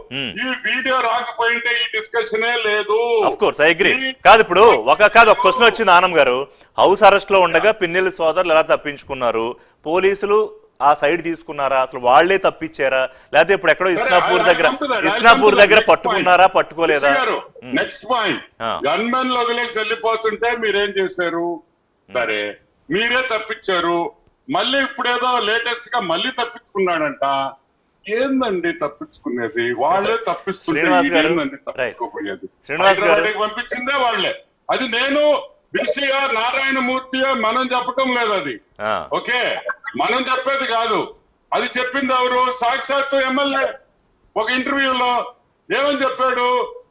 Hmm. ఈ video రాకపోయింటే ఈ డిస్కషనే లేదు అఫ్ కోర్స్ ఐ అగ్రి కాదు ఇప్పుడు ఒక కాదు ఒక క్వశ్చన్ వచ్చింది ఆనం గారు హౌస్ అరెస్ట్ లో ఉండగా పిన్నెల్లి సోదరులు ఎలా తప్పించుకున్నారు పోలీసులు ఆ సైడ్ తీసుకున్నారా అసలు వాళ్లే తప్పించారా లేకపోతే ఇప్పుడు ఎక్కడో ఇస్నాపూర్ దగ్గర ఇస్నాపూర్ దగ్గర పట్టుకున్నారా పట్టుకోలేదా నెక్స్ట్ పాయింట్ ఆ. గన్ మెన్ వదిలేసి వెళ్ళిపోతుంటే మీరేం చేశారు సరే మీరే తప్పించారు మళ్ళీ ఇప్పుడేదో లేటెస్ట్ గా మళ్ళీ తప్పించుకున్నాడంట ఏందండి తప్పించుకునేది వాళ్ళే తప్పిస్తుంటే శ్రీనివాస్ గారు, ఇదేందండి right. తప్పించుకోపోయేది శ్రీనివాస్ గారు. హైదరాబాద్కి పంపించిందే వాళ్ళే అది నేను బిషిగా నారాయణమూర్తి మనం చెప్పటం లేదు అది ఆ, ఓకే మనం చెప్పేది కాదు అది చెప్పింది ఎవరు సాక్షాత్తు ఎమ్మెల్యే ఒక ఇంటర్వ్యూలో ఏమని చెప్పాడు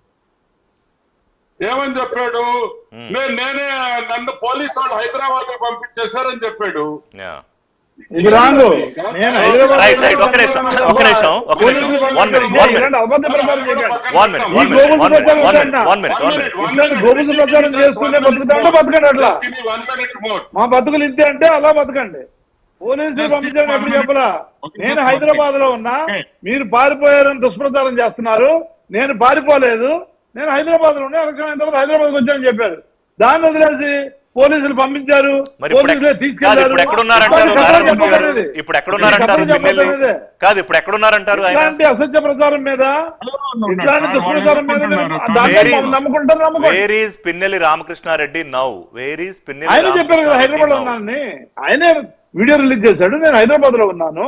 ఏమని చెప్పాడు నేను నేనే నన్ను పోలీసు వాళ్ళు హైదరాబాద్ పంపించేశారని చెప్పాడు యా. ఇది రాంగ్ నేను హైదరాబాద్ రైట్ రైట్ ఒక నిమిషం ఒక నిమిషం ఒక నిమిషం వన్ మినిట్ వన్ మినిట్ ఇలాంటి అబద్ధ ప్రచారం చేయకండి. వన్ మినిట్ ఈ వన్ గోగుల్ మినిట్ వన్ మినిట్ ప్రచారం వన్ మినిట్ వద్దంట. వన్ మినిట్ వన్ మినిట్ ఇట్లాంటి గోగుల్ ప్రచారం చేసుకుంటే బతుకుతాంటే బతకండి అట్లా వన్ మినిట్ మోర్ మా బతుకులు ఇంతే అంటే అలా బతకండి పోలీసులు పంపించారని ఎప్పుడు చెప్పరా నేను హైదరాబాద్ లో ఉన్నా మీరు పారిపోయారని దుష్ప్రచారం చేస్తున్నారు నేను పారిపోలేదు నేను హైదరాబాద్ లో ఉన్నా ఎలక్షన్ అయిన తర్వాత హైదరాబాద్ వచ్చానని చెప్పారు దాన్ని వదిలేసి పోలీసులు పంపించారు మరి ఇప్పుడు పోలీసులే ఎక్- కాదు తీసుకెళ్లారు ఇప్పుడు ఎక్కడున్నారంటారు ఇట్లాంటి కథలు నారాయణమూర్తి గారు చెప్పకూడదు. ఇప్పుడు ఎక్కడున్నారంటారు ఈ కథలు పిన్నెల్లి చెప్పకూడదు. కాదు ఇప్పుడు ఎక్కడున్నారంటారు ఆయన ఇట్లాంటి అసత్య ప్రచారం మీద ఇట్లాంటి దుష్ప్రచారం మీద మీరు దాన్ని Where is- నమ్ముకుంటారు నమ్ముకోండి where is Pinnelli Ramakrishna Reddy now where is Pinnelli ఆయన చెప్పారు కదా హైదరాబాద్ లో రామకృష్ణారెడ్డి now? ఉన్నానని ఆయనే వీడియో రిలీజ్ చేశాడు నేను హైదరాబాద్ లో ఉన్నాను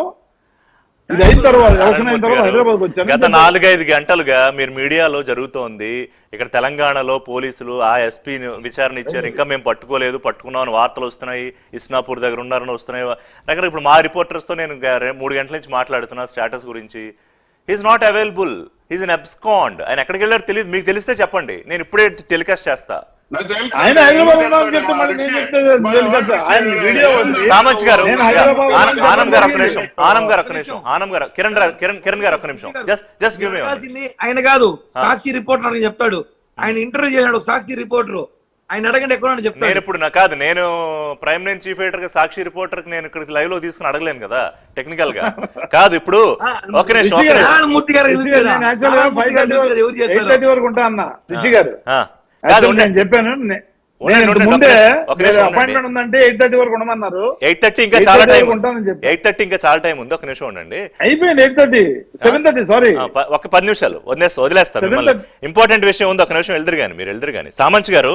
ఇది అయిన తర్వాత ఎలక్షన్ అయిన తర్వాత హైదరాబాద్ వచ్చాను గత నాలుగైదు గంటలుగా మీరు మీడియాలో జరుగుతోంది ఇక్కడ తెలంగాణలో పోలీసులు ఆ ఎస్పీ విచారణ ఇచ్చారు ఇంకా మేము పట్టుకోలేదు పట్టుకున్నామని వార్తలు వస్తున్నాయి ఇస్నాపూర్ దగ్గర ఉన్నారని వస్తున్నాయి దగ్గర ఇప్పుడు మా రిపోర్టర్స్ తో నేను గ- రె- మూడు గంటల నుంచి మాట్లాడుతున్నా స్టేటస్ గురించి is not available is an abscond ఆయన ఎక్కడికి వెళ్ళారు తెలియదు మీకు తెలిస్తే చెప్పండి నేను ఇప్పుడే టెలికాస్ట్ చేస్తా నాకు తెలుసు. ఆయన హైదరాబాద్ ఉన్నానని చెప్తే మరి నేను చెప్తే తెలియదు. ఆయన వీడియో ఉంది. సామంత్ గారు నేను హైదరాబాద్ ఆనం- ఉన్నానని ఆనం గారు ఒక్క చెప్పడం నిమిషం ఆనం గారు ఒక్క నిమిషం ఆనం గారు కిరణ్ రా- కిరణ్ కిరణ్ గారు ఒక్క నిమిషం జస్ట్ జస్ట్ గివ్ మీ రాసింది ఆయన కాదు సాక్షి రిపోర్టర్ అని చెప్తాడు ఆయన ఇంటర్వ్యూ చేశాడు ఒక సాక్షి రిపోర్టర్ ఆయన అడగండి ఎక్కడ నేను చెప్తాడు ఇప్పుడు నా కాదు నేను ప్రైమ్ నైన్ చీఫ్ ఎడిటర్ గా సాక్షి రిపోర్టర్ నేను ఇక్కడ లైవ్ లో తీసుకుని అడగలేను కదా టెక్నికల్ గా కాదు ఇప్పుడు ఒక నిమిషం ఒక నిమిషం నారాయణమూర్తి గారు రిషి గారు, నేను యాక్చువల్ గా ఫైవ్ థర్టీ ఎవరు ఎయిట్ చేస్తారు థర్టీ వరకు ఉంటా అన్న రిషి గారు ఆ, కాదు యాక్చువల్ ఉండండి నేను చెప్పాను నే- ఉండండి, నేను ఇంతకు ఉండండి, ముందే ఒక నిమిషం ఉండండి. అపాయింట్మెంట్ ఉందంటే ఎయిట్ థర్టీ వరకు ఉండమన్నారు ఎయిట్ థర్టీ ఇంకా 8:30 చాలా టైం వరకు ఉంటానని చెప్పి. ఎయిట్ థర్టీ ఇంకా చాలా టైం ఉంది ఒక నిమిషం ఉండండి అయిపోయింది eight thirty seven thirty sorry ఆ, ప- ఒక పది నిమిషాలు వదిలేస్తా వదిలేస్తాను Seven మిమ్మల్ని thirty. ఇంపార్టెంట్ విషయం ఉంది ఒక నిమిషం వెళ్దురు కానీ మీరు వెళ్దురు కానీ సామంత్ గారు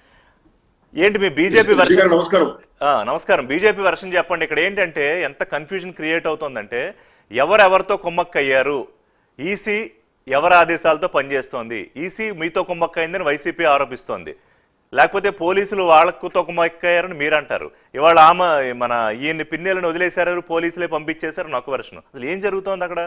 ఏంటి మీ బీజేపీ రిషి వర్షన్ గారు నమస్కారం ఆ, నమస్కారం బీజేపీ వర్షన్ చెప్పండి ఇక్కడ ఏంటంటే ఎంత కన్ఫ్యూజన్ క్రియేట్ అవుతుందంటే ఎవరెవరితో కుమ్మక్కయ్యారు ఈసీ ఎవరి ఆదేశాలతో పనిచేస్తోంది ఈసీ మీతో కుమ్మక్కైందని వైసీపీ ఆరోపిస్తోంది లేకపోతే పోలీసులు వాళ్ళతో కుమ్మక్కయ్యారని మీరు అంటారు ఇవాళ ఆమె మన ఈయన్ని పిన్నెలను వదిలేశారు పోలీసులే పంపించేశారు నాకు వర్షన్ అసలు ఏం జరుగుతోంది అక్కడ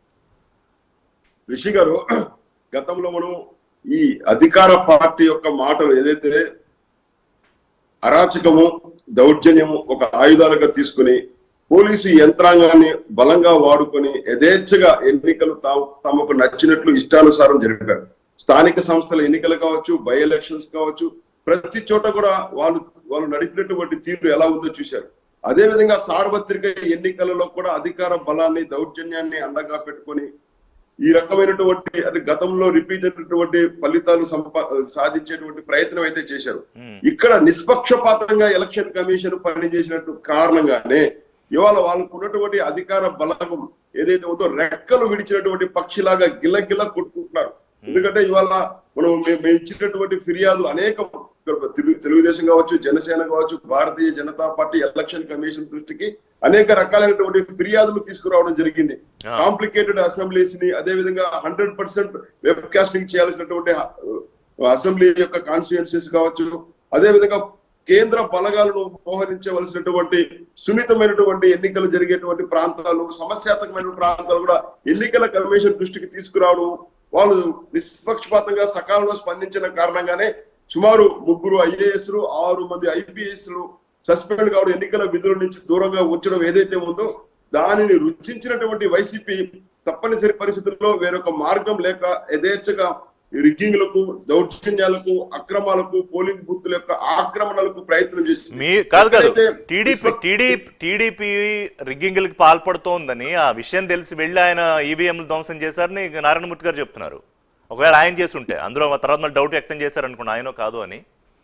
రిషి గారు గతంలో మనం ఈ అధికార పార్టీ యొక్క మాటలు ఏదైతే అరాచకము దౌర్జన్యము ఒక ఆయుధాలుగా తీసుకుని పోలీసు యంత్రాంగాన్ని బలంగా వాడుకొని యథేచ్ఛగా ఎన్నికలు తా- తమకు నచ్చినట్లు ఇష్టానుసారం జరిపారు స్థానిక సంస్థల ఎన్నికలు కావచ్చు బై ఎలక్షన్స్ కావచ్చు ప్రతి చోట కూడా వాళ్ళు వాళ్ళు నడిపినటువంటి తీరు ఎలా ఉందో చూశారు అదే విధంగా సార్వత్రిక ఎన్నికలలో కూడా అధికార బలాన్ని దౌర్జన్యాన్ని అండగా పెట్టుకొని ఈ రకమైనటువంటి అంటే గతంలో రిపీట్ అయినటువంటి ఫలితాలు సంపా సాధించేటువంటి ప్రయత్నం అయితే చేశారు ఇక్కడ నిష్పక్షపాతంగా ఎలక్షన్ కమిషన్ పనిచేసినట్టు కారణంగానే ఇవాళ వాళ్ళకు ఉన్నటువంటి అధికార బలం ఏదైతే ఉందో రెక్కలు విడిచినటువంటి పక్షిలాగా గిల్ల కొట్టుకుంటున్నారు ఎందుకంటే ఇవాళ మనం మేము మేము ఇచ్చినటువంటి ఫిర్యాదులు అనేక తెలుగు- తెలుగుదేశం కావచ్చు జనసేన కావచ్చు Bharatiya Janata party election commission దృష్టికి అనేక రకాలైనటువంటి ఫిర్యాదులు తీసుకురావడం జరిగింది ఆ. కాంప్లికేటెడ్ అసెంబ్లీస్ ని అదే విధంగా హండ్రెడ్ పర్సెంట్ వెబ్ కాస్టింగ్ చేయాల్సినటువంటి ఆ, అసెంబ్లీ యొక్క కాన్స్టిట్యున్సీస్ కావచ్చు అదే విధంగా కేంద్ర బలగాలను మోహరించవలసినటువంటి సున్నితమైనటువంటి ఎన్నికలు జరిగేటువంటి ప్రాంతాలు సమస్యాత్మకమైన ప్రాంతాలు కూడా ఎన్నికల కమిషన్ దృష్టికి తీసుకురావడం వాళ్ళు నిష్పక్షపాతంగా సకాలంలో స్పందించిన కారణంగానే సుమారు ముగ్గురు ఐఏఎస్లు ఆరు మంది ఐపీఎస్లు సస్పెండ్ కావడం ఎన్నికల విధుల నుంచి దూరంగా ఉంచడం ఏదైతే ఉందో దానిని రుచించినటువంటి వైసీపీ తప్పనిసరి పరిస్థితుల్లో వేరొక మార్గం లేక యథేచ్ఛగా రిగ్గింగ్లకు దౌర్జన్యాలకు అక్రమాలకు పోలింగ్ బూత్ల యొక్క ఆక్రమణలకు ప్రయత్నం చేసింది మీ కాదు కాదు ఎక్కడైతే టీడీపీ నిష్పక్ష- టీడీపీ టీడీపీ రిగ్గింగ్లకి పాల్పడుతోందని ఆ విషయం తెలిసి వెళ్ళి ఆయన ఈవీఎంలు ధ్వంసం చేశారని నారాయణమూర్తి గారు చెప్తున్నారు ఒకవేళ ఆయన చేస్తుంటే అందులో తర్వాత మళ్ళీ డౌట్ వ్యక్తం చేశారు అనుకోండి ఆయన కాదు అని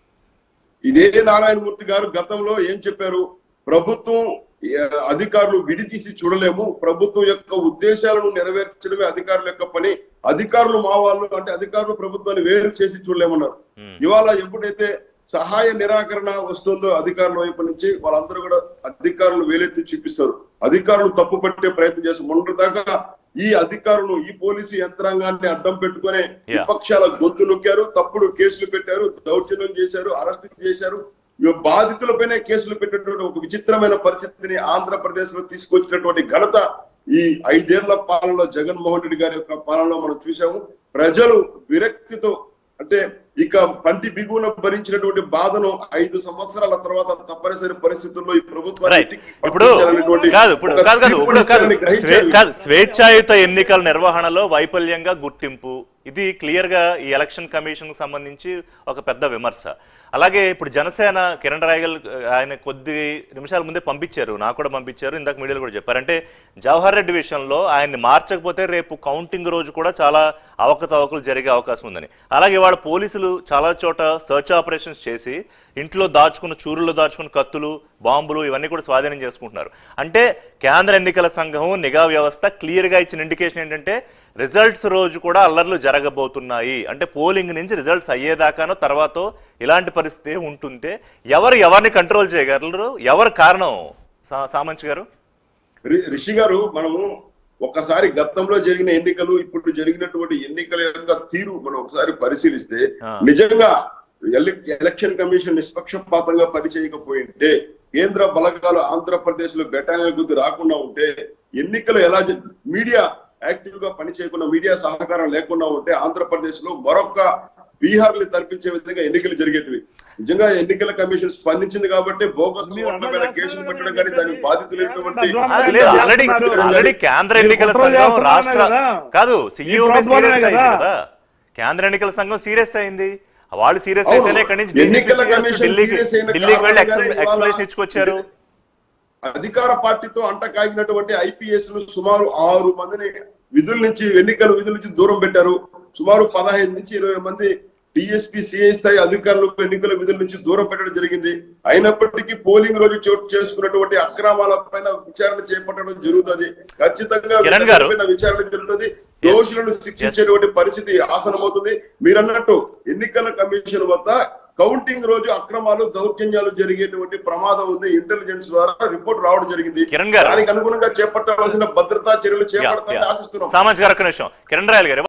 ఇదే నారాయణమూర్తి గారు గతంలో ఏం చెప్పారు ప్రభుత్వం ఏ, అధికారులు విడితీసి చూడలేము ప్రభుత్వం యొక్క ఉద్దేశాలను నెరవేర్చడమే అధికారుల యొక్క పని అధికారులు మా వాళ్ళు అంటే అధికారులు ప్రభుత్వాన్ని వేరు చేసి చూడలేమన్నారు ఇవాళ ఎప్పుడైతే సహాయ నిరాకరణ వస్తుందో అధికారుల వైపు నుంచి వాళ్ళందరూ కూడా అధికారులు వేలెత్తి చూపిస్తారు అధికారులు తప్పు పట్టే ప్రయత్నం చేస్తారు మొన్నటి దాకా ఈ అధికారులు ఈ పోలీసు యంత్రాంగాన్ని అడ్డం పెట్టుకునే విపక్షాల గొంతు నొక్కారు తప్పుడు కేసులు పెట్టారు దౌర్జన్యం చేశారు అరెస్ట్ చేశారు ఇక బాధితులపైనే కేసులు పెట్టినటువంటి ఒక విచిత్రమైన పరిస్థితిని ఆంధ్రప్రదేశ్ లో తీసుకొచ్చినటువంటి ఘనత ఈ ఐదేళ్ల పాలనలో జగన్మోహన్ రెడ్డి గారి యొక్క పాలనలో మనం చూసాము ప్రజలు విరక్తితో అంటే ఇక పంటి బిగువున భరించినటువంటి బాధను ఐదు సంవత్సరాల తర్వాత తప్పనిసరి పరిస్థితుల్లో ఈ ప్రభుత్వాన్ని రైట్ ఇంటికి ఇప్పుడు పంపించాలనేటువంటి కాదు ఇప్పుడు ఒక కాదు కాదు ఇప్పుడు కాదు తీర్పునిచ్చారని స్వే- గ్రహించారు. కాదు స్వేచ్ఛాయుత ఎన్నికల నిర్వహణలో వైఫల్యంగా గుర్తింపు ఇది క్లియర్ గా ఈ ఎలక్షన్ కమిషన్ కు సంబంధించి ఒక పెద్ద విమర్శ అలాగే ఇప్పుడు జనసేన కిరణ్ రాయగల్ ఆయన కొద్ది నిమిషాల ముందే పంపించారు నాకు కూడా పంపించారు ఇందాక మీడియాలో కూడా చెప్పారు అంటే జవహర్ రెడ్డి విషయంలో ఆయన్ని మార్చకపోతే రేపు కౌంటింగ్ రోజు కూడా చాలా అవకతవకలు జరిగే అవకాశం ఉందని అలాగే వాళ్ళ పోలీసులు చాలా చోట సర్చ్ ఆపరేషన్స్ చేసి ఇంట్లో దాచుకున్న చూరుల్లో దాచుకున్న కత్తులు బాంబులు ఇవన్నీ కూడా స్వాధీనం చేసుకుంటున్నారు అంటే కేంద్ర ఎన్నికల సంఘం నిఘా వ్యవస్థ క్లియర్ గా ఇచ్చిన ఇండికేషన్ ఏంటంటే రిజల్ట్స్ రోజు కూడా అల్లర్లు జరగబోతున్నాయి అంటే పోలింగ్ నుంచి రిజల్ట్స్ అయ్యేదాకానో తర్వాత ఇలాంటి పరిస్థితి ఉంటుంటే ఎవరు ఎవరిని కంట్రోల్ చేయగలరు ఎవరు కారణం సా- సామంత్ గారు రి- రిషి గారు మనము ఒక్కసారి గతంలో జరిగిన ఎన్నికలు ఇప్పుడు జరిగినటువంటి ఎన్నికల యొక్క తీరు మనం ఒకసారి పరిశీలిస్తే ఆ. నిజంగా ఎల- ఎలక్షన్ కమిషన్ నిష్పక్షపాతంగా పనిచేయకపోయింటే కేంద్ర బలగాలు ఆంధ్రప్రదేశ్ లో బెటాలియన్ గుర్తు రాకుండా ఉంటే ఎన్నికలు ఎలా జ- మీడియా యాక్టివ్ గా పని చేయకుండా మీడియా సహకారం లేకుండా ఉంటే ఆంధ్రప్రదేశ్ లో మరొక బీహార్ ని తలపించే విధంగా ఎన్నికలు జరిగేటివి నిజంగా ఎన్నికల కమిషన్ స్పందించింది కాబట్టి బోగస్ మీరు ఓట్ల మీద అన్నది కేసులు అర్థం పెట్టడం కాదు కానీ దానికి బాధితులైనటువంటి ఆ, లేదు ఆల్రెడీ ఆల్రెడీ కేంద్ర ఎన్నికల సంఘం రాష్ట్ర కాదు సీఈఓ ఈ ప్రాబ్లమే సీరియస్ అయింది కదా. కదా కేంద్ర ఎన్నికల సంఘం సీరియస్ అయింది వాళ్ళు సీరియస్ అవును. అయితేనే ఇక్కడి నుంచి ఎన్నికల DGP కమిషన్ ఢిల్లీకి serious అయిన ఢిల్లీకి వెళ్ళి కారణంగానే ఇవాళ ఎక్స్ప్లెనేషన్ ఇచ్చుకొచ్చారు అధికార పార్టీతో అంట కాగినటువంటి ఐపీఎస్ లు సుమారు ఆరు మందిని విధుల నుంచి ఎన్నికల విధుల నుంచి దూరం పెట్టారు సుమారు పదహైదు నుంచి ఇరవై మంది డిఎస్పీ సిఐ స్థాయి అధికారులు ఎన్నికల విధుల నుంచి దూరం పెట్టడం జరిగింది అయినప్పటికీ పోలింగ్ రోజు చోటు చేసుకున్నటువంటి అక్రమాల పైన విచారణ చేపట్టడం జరుగుతుంది ఖచ్చితంగా కిరణ్ గారు. వీటిపైన విచారణ జరుగుతుంది దోషులను శిక్షించేటువంటి పరిస్థితి ఆసనమవుతుంది మీరు అన్నట్టు ఎన్నికల కమిషన్ వద్ద కౌంటింగ్ రోజు అక్రమాలు దౌర్జన్యాలు జరిగేటువంటి ప్రమాదం ఉంది ఇంటెలిజెన్స్ ద్వారా రిపోర్ట్ రావడం జరిగింది కిరణ్ గారు. దానికి అనుగుణంగా చేపట్టవలసిన భద్రతా చర్యలు యా, చేపడతామని యా. ఆశిస్తున్నాం సామాజిక గారు ఒక్క నిమిషం కిరణ్ రాయల్ గారు